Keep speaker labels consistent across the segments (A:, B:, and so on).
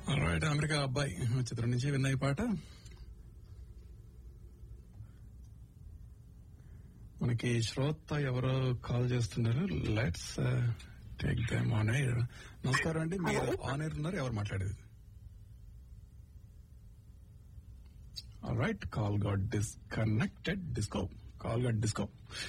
A: right America అబ్బాయి చిత్రం నుంచి విన్న ఈ పాట మనకి శ్రోత ఎవరో కాల్ చేస్తున్నారు let's take them on air నమస్కారం అండి మీరు ఆన్ ఎయిర్ ఉన్నారు ఎవరు మాట్లాడేది right call got disconnected disco call got disco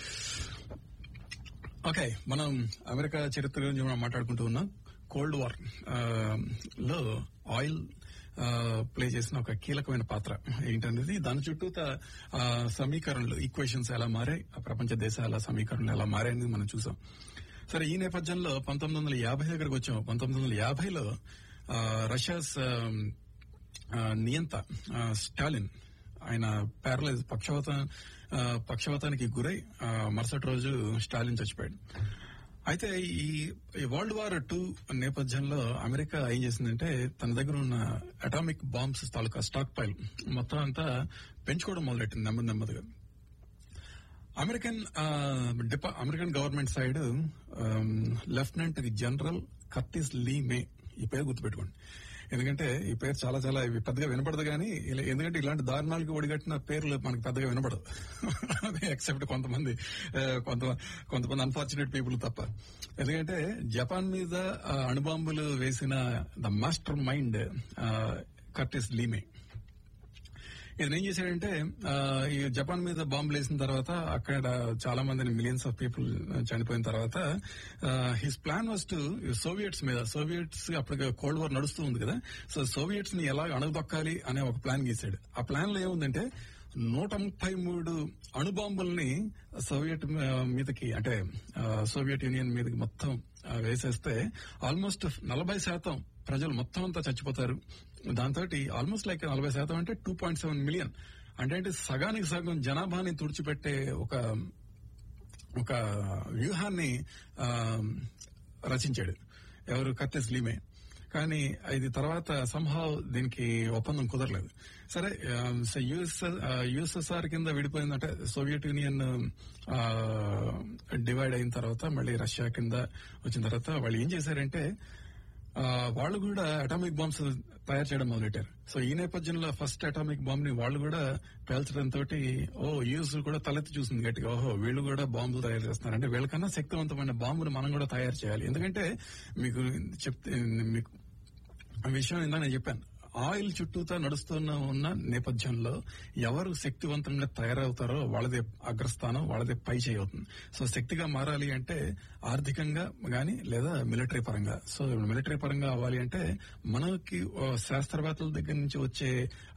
A: okay మనం అమెరికా చరిత్ర గురించి మనం మాట్లాడుకుంటూ ఉన్నాం కోల్డ్ వార్ లో ఆయిల్ ప్లే చేసిన ఒక కీలకమైన పాత్ర ఏంటనేది దాని చుట్టూ సమీకరణలు ఈక్వేషన్స్ ఎలా మారాయి ఆ ప్రపంచ దేశాల సమీకరణలు ఎలా మారాయని మనం చూసాం సరే ఈ నేపథ్యంలో పంతొమ్మిది వందల యాభై దగ్గరకు వచ్చాం పంతొమ్మిది వందల యాభైలో రష్యాస్ నియంత స్టాలిన్ ఆయన ప్యారలైజ్ పక్షవాత పక్షవాతానికి గురై మరుసటి రోజు స్టాలిన్ చచ్చిపోయాడు అయితే ఈ వరల్డ్ వార్ టూ నేపథ్యంలో అమెరికా ఏం చేసిందంటే తన దగ్గర ఉన్న అటామిక్ బాంబ్స్ తాలూకా స్టాక్ పైల్ మొత్తం అంతా పెంచుకోవడం మొదలెట్టింది నెమ్మది నెమ్మదిగా అమెరికన్ డిపా American government side lieutenant general Curtis LeMay ఈ పేరు గుర్తుపెట్టుకోండి ఎందుకంటే ఈ పేరు చాలా చాలా పెద్దగా వినపడదు కానీ ఎందుకంటే ఇలాంటి దారుణాలకు ఒడిగట్టిన పేర్లు మనకి పెద్దగా వినపడదు ఎక్సెప్ట్ కొంతమంది కొంత కొంతమంది అన్ఫార్చునేట్ పీపుల్ తప్ప ఎందుకంటే జపాన్ మీద అణుబాంబులు వేసిన the mastermind Curtis LeMay ఇతను ఏం చేశాడంటే ఈ జపాన్ మీద బాంబులు వేసిన తర్వాత అక్కడ చాలా మందిని మిలియన్స్ ఆఫ్ పీపుల్ చనిపోయిన తర్వాత his plan was to Soviets మీద సోవియట్స్ అప్పటికి కోల్డ్ వార్ నడుస్తూ ఉంది కదా సో సోవియట్స్ ని ఎలా అణగదొక్కాలి అనే ఒక ప్లాన్ గీశాడు ఆ ప్లాన్ లో ఏముందంటే నూట ముప్పై మూడు అణుబాంబుల్ని సోవియట్ మీదకి అంటే సోవియట్ యూనియన్ మీదకి మొత్తం వేసేస్తే ఆల్మోస్ట్ నలభై శాతం ప్రజలు మొత్తం అంతా చచ్చిపోతారు దాంతో ఆల్మోస్ట్ లైక్ నలభై శాతం అంటే టూ పాయింట్ సెవెన్ మిలియన్ అంటే అంటే సగానికి సగం జనాభాని తుడిచిపెట్టే ఒక ఒక వ్యూహాన్ని రచించాడు ఎవరు కత్తెస్ లీమే కానీ ఇది తర్వాత సంభావ్ దీనికి ఒప్పందం కుదరలేదు సరే యుఎస్ఎస్ఆర్ కింద విడిపోయిందంటే సోవియట్ యూనియన్ డివైడ్ అయిన తర్వాత మళ్ళీ రష్యా కింద వచ్చిన తర్వాత వాళ్ళు ఏం చేశారంటే వాళ్ళు కూడా అటామిక్ బాంబ్స్ తయారు చేయడం మొదలెట్టారు సో ఈ నేపథ్యంలో ఫస్ట్ అటామిక్ బాంబ్ ని వాళ్ళు కూడా పేల్చడంతో ఓ యూఎస్ కూడా తలెత్తి చూసింది గట్టిగా ఓహో వీళ్ళు కూడా బాంబులు తయారు చేస్తున్నారు అంటే వీళ్ళకన్నా శక్తివంతమైన బాంబును మనం కూడా తయారు చేయాలి ఎందుకంటే మీకు చెప్తే మీకు విషయం ఇందా నేను చెప్పాను ఆయిల్ చుట్టూతా నడుస్తున్న ఉన్న నేపథ్యంలో ఎవరు శక్తివంతంగా తయారవుతారో వాళ్ళదే అగ్రస్థానం వాళ్ళదే పై చేయవుతుంది సో శక్తిగా మారాలి అంటే ఆర్థికంగా గాని లేదా మిలిటరీ పరంగా సో మిలిటరీ పరంగా అవ్వాలి అంటే మనకి శాస్త్రవేత్తల దగ్గర నుంచి వచ్చే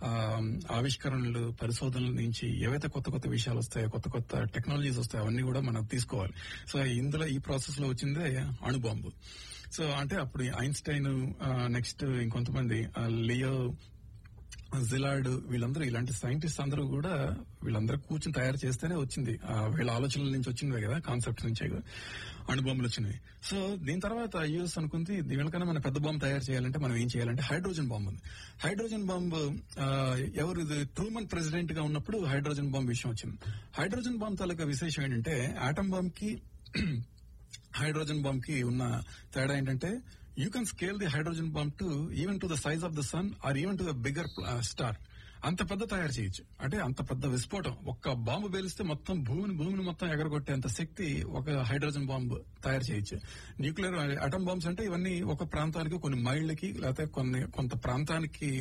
A: ఆవిష్కరణలు పరిశోధనల నుంచి ఏవైతే కొత్త కొత్త విషయాలు వస్తాయో కొత్త కొత్త టెక్నాలజీస్ వస్తాయో అవన్నీ కూడా మనం తీసుకోవాలి సో ఇందులో ఈ ప్రాసెస్ లో వచ్చిందే అణుబాంబు సో అంటే అప్పుడు ఐన్స్టైన్ నెక్స్ట్ ఇంకొంతమంది లియో జిలాడ్ వీళ్ళందరూ ఇలాంటి సైంటిస్ట్ అందరూ కూడా వీళ్ళందరూ కూర్చొని తయారు చేస్తేనే వచ్చింది వీళ్ళ ఆలోచనల నుంచి వచ్చింది కదా కాన్సెప్ట్ నుంచే అణుబాంబులు వచ్చినవి సో దీని తర్వాత యూఎస్ అనుకుంది దీనికన్నా మన పెద్ద బాంబు తయారు చేయాలంటే మనం ఏం చేయాలంటే హైడ్రోజన్ బాంబు ఉంది హైడ్రోజన్ బాంబు ఎవరు ఇది ట్రూమన్ ప్రెసిడెంట్ గా ఉన్నప్పుడు హైడ్రోజన్ బాంబు విషయం వచ్చింది హైడ్రోజన్ బాంబు తాలూకా విశేషం ఏంటంటే ఆటం బాంబ్ కి హైడ్రోజన్ బాంబ్ కి ఉన్న తేడా ఏంటంటే you can scale the hydrogen bomb to even to the size of the sun or even to the bigger star అంత పెద్ద తయారు చేయొచ్చు అంటే అంత పెద్ద విస్ఫోటం ఒక్క బాంబు పేలిస్తే మొత్తం భూమిని భూమిని మొత్తం ఎగరగొట్టేంత శక్తి ఒక హైడ్రోజన్ బాంబు తయారు చేయొచ్చు న్యూక్లియర్ అటమ్ బాంబ్స్ అంటే ఇవన్నీ ఒక ప్రాంతానికి కొన్ని మైళ్ళకి లేకపోతే కొన్ని కొంత ప్రాంతానికి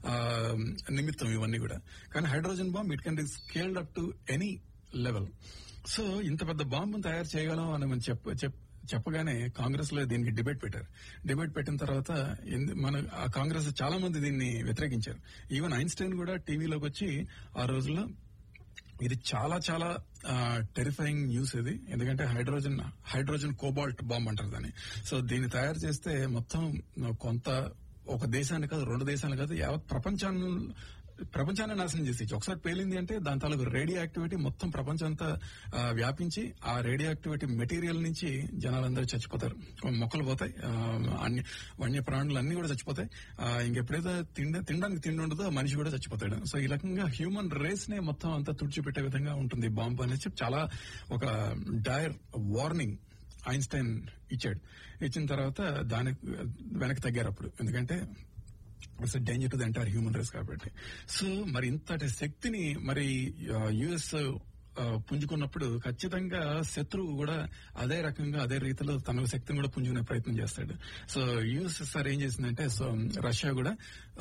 A: నిమిత్తం ఇవన్నీ కూడా కానీ hydrogen bomb it can be scaled up to any level so ఇంత పెద్ద బాంబును తయారు చేయగలం అని మనం చెప్ప చెప్పగానే కాంగ్రెస్ లో దీనికి డిబేట్ పెట్టారు డిబేట్ పెట్టిన తర్వాత మన కాంగ్రెస్ చాలా మంది దీన్ని వ్యతిరేకించారు ఈవెన్ ఐన్స్టైన్ కూడా టీవీలోకి వచ్చి ఆ రోజుల్లో ఇది చాలా చాలా టెరిఫైయింగ్ న్యూస్ ఇది ఎందుకంటే హైడ్రోజన్ హైడ్రోజన్ కోబాల్ట్ బాంబ్ అంటారు దాన్ని సో దీన్ని తయారు చేస్తే మొత్తం కొంత ఒక దేశాన్ని కాదు రెండు దేశాలు కాదు యావత్ ప్రపంచాన్ని ప్రపంచాన్ని నాశనం చేసేయచ్చు ఒకసారి పేలింది అంటే దాని తాలూకు రేడియో యాక్టివిటీ మొత్తం ప్రపంచం అంతా వ్యాపించి ఆ రేడియో యాక్టివిటీ మెటీరియల్ నుంచి జనాలందరూ చచ్చిపోతారు మొక్కలు పోతాయి అన్ని వన్య ప్రాణులు అన్ని కూడా చచ్చిపోతాయి ఇంకెప్పుడైతే తిండి తినడానికి తిండి ఉండదో మనిషి కూడా చచ్చిపోతాడు సో ఈ రకంగా హ్యూమన్ రేస్ నే మొత్తం అంతా తుడిచిపెట్టే విధంగా ఉంటుంది బాంబు అనేది చాలా ఒక డైర్ వార్నింగ్ ఐన్స్టైన్ ఇచ్చాడు ఇచ్చిన తర్వాత దానికి వెనక్కి తగ్గారు అప్పుడు ఎందుకంటే it's danger to the entire human race కాబట్టి సో మరి ఇంతటి శక్తిని మరి యుఎస్ పుంజుకున్నప్పుడు ఖచ్చితంగా శత్రువు కూడా అదే రకంగా అదే రీతిలో తన శక్తిని కూడా పుంజుకునే ప్రయత్నం చేస్తాడు సో యుఎస్ఎస్ఆర్ ఏం చేసిందంటే సో రష్యా కూడా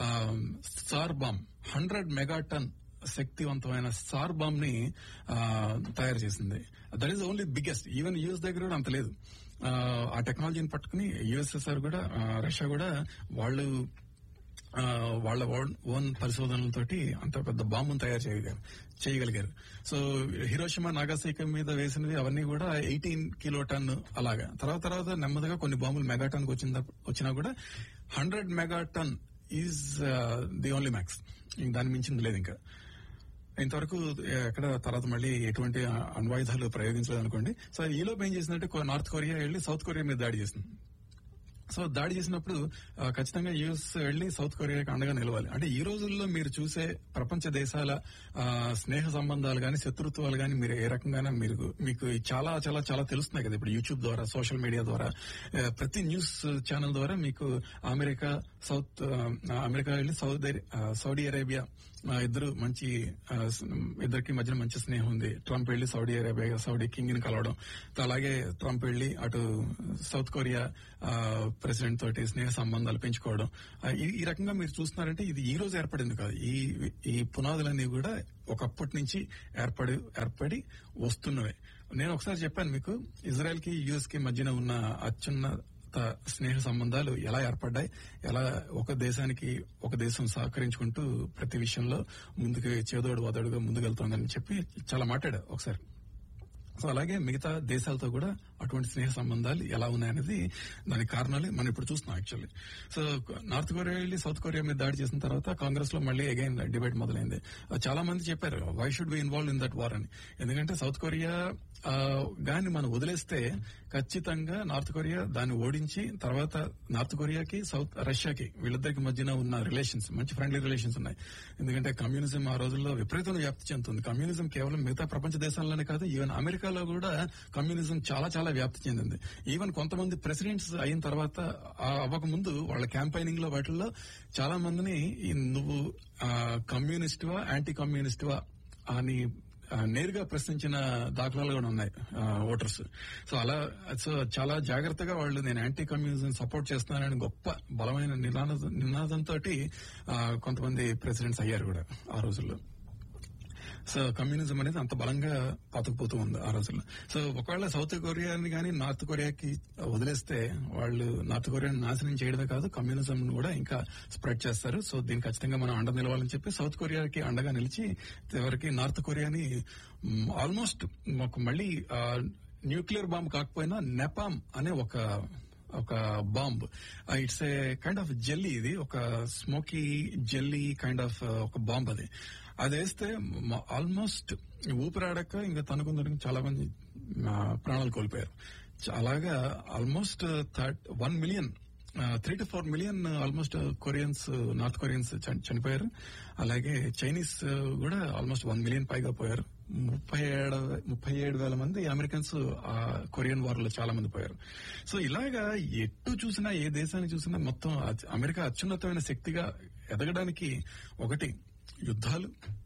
A: సార్ బాంబ్ హండ్రెడ్ మెగాటన్ శక్తివంతమైన సార్ బాంబ్ ని ఆ, తయారు చేసింది that is only biggest even US దగ్గర కూడా అంత లేదు ఆ, ఆ టెక్నాలజీని పట్టుకుని యుఎస్ఎస్ఆర్ కూడా ఆ, రష్యా కూడా వాళ్ళు ఆ, వాళ్ళ ఓన్- ఓన్ పరిశోధనలతోటి అంత పెద్ద బాంబును తయారు చేయగలిగారు చేయగలిగారు సో హిరోషిమా నాగాసాకి మీద వేసినవి అవన్నీ కూడా ఎయిటీన్ కిలో టన్ అలాగా తర్వాత తర్వాత నెమ్మదిగా కొన్ని బాంబులు మెగాటన్ వచ్చిన వచ్చినా కూడా hundred megaton is the only max దాని మించింది లేదు ఇంకా ఇంతవరకు ఎక్కడ తర్వాత మళ్ళీ ఎటువంటి అణ్వాయుధాలు ప్రయోగించలేదు అనుకోండి సో ఈలోపు ఏం చేసిందంటే కొ- నార్త్ కొరియా వెళ్ళి సౌత్ కొరియా మీద దాడి చేసింది సో దాడి చేసినప్పుడు ఆ, ఖచ్చితంగా యుఎస్ వెళ్లి సౌత్ కొరియాకి అండగా నిలవాలి అంటే ఈ రోజుల్లో మీరు చూసే ప్రపంచ దేశాల ఆ, స్నేహ సంబంధాలు గాని శత్రుత్వాలు గాని మీరు ఏ రకంగా మీరు మీకు చాలా చాలా చాలా తెలుస్తున్నాయి కదా ఇప్పుడు యూట్యూబ్ ద్వారా సోషల్ మీడియా ద్వారా ఆ, ప్రతి న్యూస్ ఛానల్ ద్వారా మీకు అమెరికా సౌత్ ఆ, అమెరికా వెళ్లి సౌదీ ఆ, సౌదీ అరేబియా ఆ, ఇద్దరు మంచి ఆ, స్- ఇద్దరికి మధ్యన మంచి స్నేహం ఉంది ట్రంప్ వెళ్లి సౌదీ అరేబియా సౌదీ కింగ్ ని కలవడం అలాగే ట్రంప్ వెళ్లి అటు సౌత్ కొరియా ఆ, ప్రెసిడెంట్ తోటి స్నేహ సంబంధాలు పెంచుకోవడం ఆ, ఈ- ఈ రకంగా మీరు చూస్తున్నారంటే ఇది ఈ రోజు ఏర్పడింది కాదు ఈ ఈ పునాదులన్నీ కూడా ఒకప్పటి నుంచి ఏర్పడి ఏర్పడి వస్తున్నవే నేను ఒకసారి చెప్పాను మీకు ఇజ్రాయెల్ కి యుఎస్ కి మధ్యన ఉన్న అత్యున్నత స్నేహ సంబంధాలు ఎలా ఏర్పడ్డాయి ఎలా ఒక దేశానికి ఒక దేశం సహకరించుకుంటూ ప్రతి విషయంలో ముందుకు చేదోడు వదడుగా ముందుకెళ్తోందని చెప్పి చాలా మాట్లాడా ఒకసారి సో అలాగే మిగతా దేశాలతో కూడా అటువంటి స్నేహ సంబంధాలు ఎలా ఉన్నాయనేది దానికి కారణాలు మనం ఇప్పుడు చూస్తున్నాం యాక్చువల్లీ సో నార్త్ కొరియా వెళ్ళి సౌత్ కొరియా మీద దాడి చేసిన తర్వాత కాంగ్రెస్ లో మళ్ళీ అగైన్ డిబేట్ మొదలైంది చాలా మంది చెప్పారు why should be involve in that war అని ఎందుకంటే సౌత్ కొరియా ఆ, గాని మనం వదిలేస్తే ఖచ్చితంగా నార్త్ కొరియా దాన్ని ఓడించి తర్వాత నార్త్ కొరియాకి సౌత్ రష్యాకి వీళ్ళిద్దరికి మధ్యన ఉన్న రిలేషన్స్ మంచి ఫ్రెండ్లీ రిలేషన్స్ ఉన్నాయి ఎందుకంటే కమ్యూనిజం ఆ రోజుల్లో విపరీతంగా వ్యాప్తి చెందుతుంది కమ్యూనిజం కేవలం మిగతా ప్రపంచ దేశాల్లోనే కాదు ఈవెన్ అమెరికాలో కూడా కమ్యూనిజం చాలా చాలా వ్యాప్తి చెందింది ఈవెన్ కొంతమంది ప్రెసిడెంట్స్ అయిన తర్వాత ఆ అవ్వక ముందు వాళ్ళ క్యాంపైనింగ్ లో వాటిల్లో చాలా మందిని ఈ నువ్వు కమ్యూనిస్టువా యాంటీ కమ్యూనిస్టువా అని ఆ, నేరుగా ప్రశ్నించిన దాఖలాలు కూడా ఉన్నాయి ఆ, ఓటర్స్ సో అలా సో చాలా జాగ్రత్తగా వాళ్ళు నేను యాంటీ కమ్యూనిజం సపోర్ట్ చేస్తున్నానని గొప్ప బలమైన నినాద నినాదంతో కొంతమంది ప్రెసిడెంట్స్ అయ్యారు కూడా ఆ రోజుల్లో సో కమ్యూనిజం అనేది అంత బలంగా పాతుకుపోతూ ఉంది ఆ రోజుల్లో సో ఒకవేళ సౌత్ కొరియాని కానీ నార్త్ కొరియాకి వదిలేస్తే వాళ్ళు నార్త్ కొరియాని నాశనం చేయడమే కాదు కమ్యూనిజం కూడా ఇంకా స్ప్రెడ్ చేస్తారు సో దీనికి ఖచ్చితంగా మనం అండ నిలవాలని చెప్పి సౌత్ కొరియాకి అండగా నిలిచి చివరికి నార్త్ కొరియాని ఆల్మోస్ట్ ఒక మళ్ళీ న్యూక్లియర్ బాంబ్ కాకపోయినా నెపామ్ అనే ఒక ఒక bomb it's a kind of jelly ఇది ఒక స్మోకీ జెల్లీ కైండ్ ఆఫ్ ఒక బాంబ్ అది అది వేస్తే ఆల్మోస్ట్ ఊపిరాడక ఇంకా తనుకుందరికి చాలా మంది ఆ, ప్రాణాలు కోల్పోయారు చ- అలాగా almost one million three to four million almost Koreans North Koreans చని- చనిపోయారు అలాగే చైనీస్ ఆ, కూడా ఆల్మోస్ట్ వన్ మిలియన్ పైగా పోయారు ముప్పై ఏడు ముప్పై ఏడు వేల మంది అమెరికన్స్ ఆ కొరియన్ వార్ లో చాలా మంది పోయారు సో ఇలాగా ఎటు చూసినా ఏ దేశాన్ని చూసినా మొత్తం అచ్- అమెరికా అత్యున్నతమైన శక్తిగా ఎదగడానికి ఒకటి యుద్ధాలు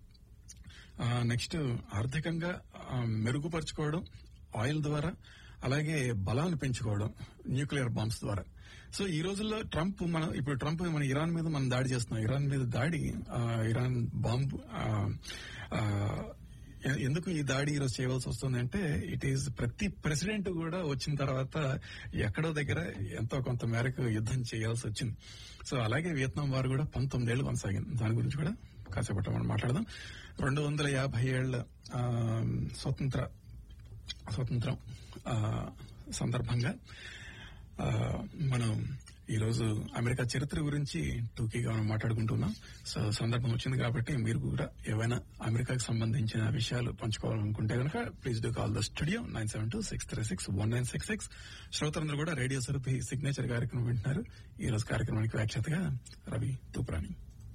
A: నెక్స్ట్ ఆర్థికంగా ఆ, మెరుగుపరుచుకోవడం ఆయిల్ ద్వారా అలాగే బలాన్ని పెంచుకోవడం న్యూక్లియర్ బాంబ్స్ ద్వారా సో ఈ రోజుల్లో ట్రంప్ మన ఇప్పుడు ట్రంప్ మన ఇరాన్ మీద మనం దాడి చేస్తున్నాం ఇరాన్ మీద దాడి ఆ, ఇరాన్ బాంబు ఆ, ఆ, ఎ- ఎందుకు ఈ దాడి ఈరోజు చేయవలసి వస్తుంది అంటే ఇట్ ఈస్ ప్రతి ప్రెసిడెంట్ కూడా వచ్చిన తర్వాత ఎక్కడో దగ్గర ఎంతో కొంత మేరకు యుద్ధం చేయాల్సి వచ్చింది సో అలాగే వియత్నాం వారు కూడా పంతొమ్మిదేళ్లు కొనసాగింది దాని గురించి కూడా కాసేపట్లో మనం మాట్లాడదాం రెండు వందల యాభై ఏళ్ల ఆ, స్వతంత్ర స్వతంత్రం ఆ, సందర్భంగా ఆ, మనం ఈరోజు అమెరికా చరిత్ర గురించి టూకీగా మనం మాట్లాడుకుంటున్నాం సో సందర్భం వచ్చింది కాబట్టి మీరు కూడా ఏవైనా అమెరికాకు సంబంధించిన విషయాలు పంచుకోవాలనుకుంటే కనుక please do call the studio nine seven two six three six one nine six six శ్రోతలందరూ కూడా రేడియో సరుపి సిగ్నేచర్ కార్యక్రమం వింటున్నారు ఈ రోజు కార్యక్రమానికి వ్యాఖ్యాతగా రవి తూప్రాణి